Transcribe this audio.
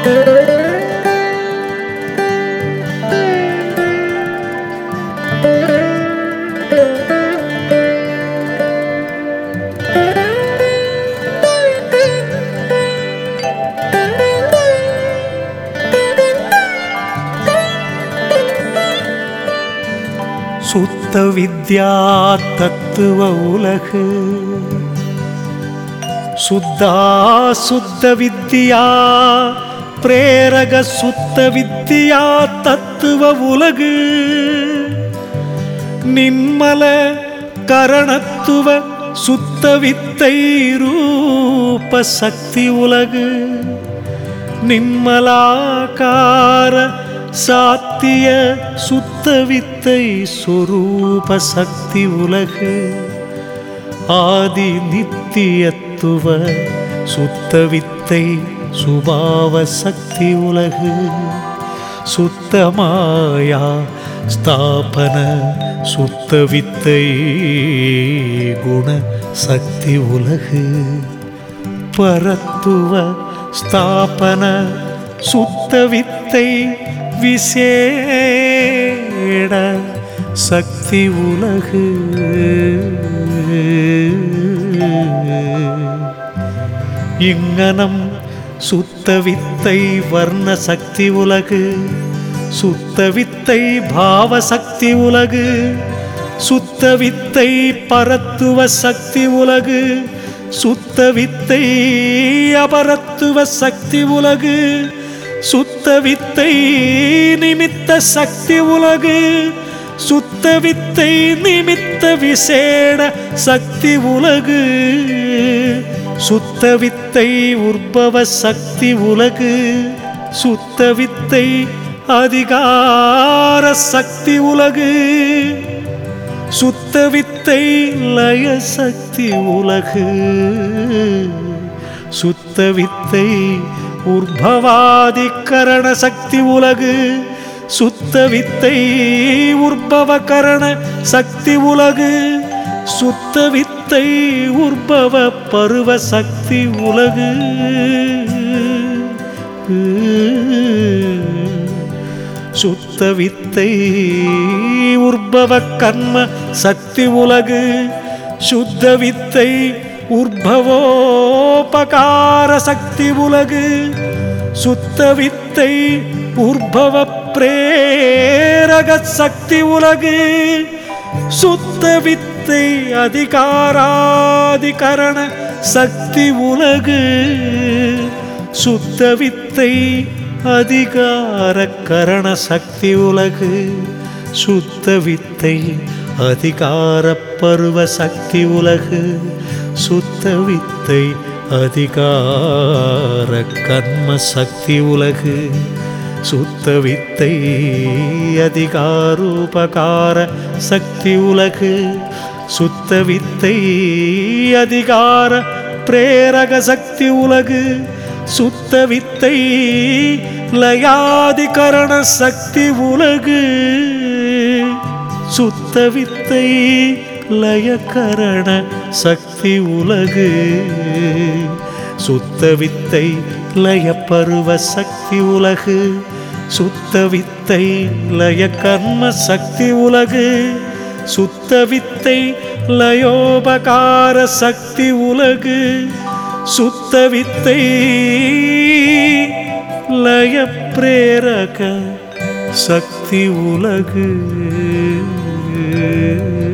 சுத்த வித்யா தத்துவ உலகு சுத்தா சுத்த வித்யா பிரேரக சுத்த வித்யா தத்துவ உலகு நின்மல கரணத்துவ சுத்த வித்தை ரூப சக்தி உலகு நின்மலாகார சாத்திய சுத்த வித்தை சொரூப சக்தி உலகு ஆதி நித்தியத்துவ சுத்த வித்தை சுபாவ சக்தி உலகு சுத்தமாயா ஸ்தாபன சுத்த வித்தை குண சக்தி உலகு பரத்துவ ஸ்தாபன சுத்த வித்தை விசேட சக்தி உலகு இங்கனம் சுத்த வித்தை வர்ண சக்தி உலகு சுத்த வித்தை பாவ சக்தி உலகு சுத்த வித்தை பரத்துவ சக்தி உலகு சுத்த வித்தை அபரத்துவ சக்தி உலகு சுத்த வித்தை நிமித்த சக்தி உலகு சுத்த வித்தை நிமித்த விசேட சக்தி உலகு சுத்த வித்தை உற்பவ சக்தி உலகு சுத்த வித்தை அதிகார சக்தி உலகு சுத்த வித்தை லய சக்தி உலகு சுத்த வித்தை உற்பவாதிகரண சக்தி உலகு சுத்த வித்தை உற்பவ கரண சக்தி உலகு சுத்த வித்தை உற்பவ பருவ சக்தி உலகு சுத்த வித்தை உற்பவ கர்ம சக்தி உலகு சுத்த வித்தை உற்பவோபகார சக்தி உலகு சுத்த வித்தை உற்பவ பிரேரக சக்தி உலகு சுத்த வித்தை அதிகாராதிகரண சக்தி உலகு சுத்த வித்தை அதிகார கரண சக்தி உலகு சுத்த வித்தை அதிகார பருவ சக்தி உலகு சுத்த வித்தை அதிகார கர்ம சக்தி உலகு சுத்த வித்தை அதிகாரோபகார சக்தி உலகு சுத்த வித்தை அதிகார பிரேரக சக்தி உலகு சுத்த வித்தை லயாதிகரண சக்தி உலகு சுத்த வித்தை லயகரண சக்தி உலகு சுத்த வித்தை லய பருவ சக்தி உலகு சுத்த வித்தை லய கர்ம சக்தி உலகு சுத்த வித்தை லயோபகார சக்தி உலகு சுத்த வித்தை லய பிரேரக சக்தி உலகு